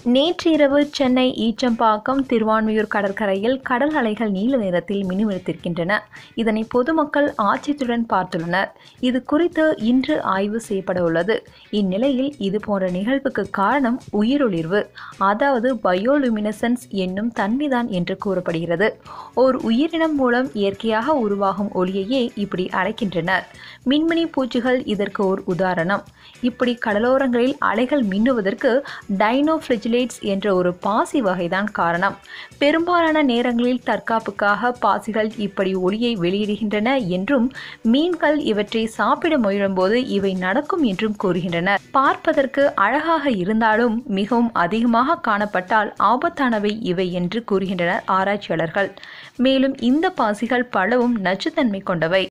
நேற்றிரவு சென்னை ஈச்சம்பாக்கம் திருவான்மியூர் கடற்கரையில் கடல் அலைகள் நீல நிறத்தில் மினுமினுத்திருக்கின்றன இதனை பொதுமக்கள் ஆச்சரியத்துடன் பார்த்துள்ளனர் இது குறித்து இன்று ஆய்வு செய்யப்பட உள்ளது இந்நிலையில் இது போன்ற நிகழ்வுக்கு காரணம் உயிரொளிர்வு அதாவது பயோலுமினசன்ஸ் என்னும் தன்மைதான் என்று கூறப்படுகிறது ஓர் உயிரினம் மூலம் இயற்கையாக உருவாகும் ஒளியையே இப்படி அழைக்கின்றனர் மின்மினி பூச்சிகள் இதற்கு ஒரு உதாரணம் இப்படி கடலோரங்களில் அலைகள் மின்னுவதற்கு டைனோஃபிளிஜிலேட்ஸ் என்ற ஒரு பாசி வகைதான் காரணம் பெரும்பாலான நேரங்களில் தற்காப்புக்காக பாசிகள் இப்படி ஒளியை வெளியிடுகின்றன என்றும் மீன்கள் இவற்றை சாப்பிட முயலும்போது இவை நடக்கும் என்றும் கூறுகின்றனர் பார்ப்பதற்கு அழகாக இருந்தாலும் மிகவும் அதிகமாக காணப்பட்டால் ஆபத்தானவை இவை என்று கூறுகின்றனர் ஆராய்ச்சியாளர்கள் மேலும் இந்த பாசிகள் பலவும் நச்சுத்தன்மை கொண்டவை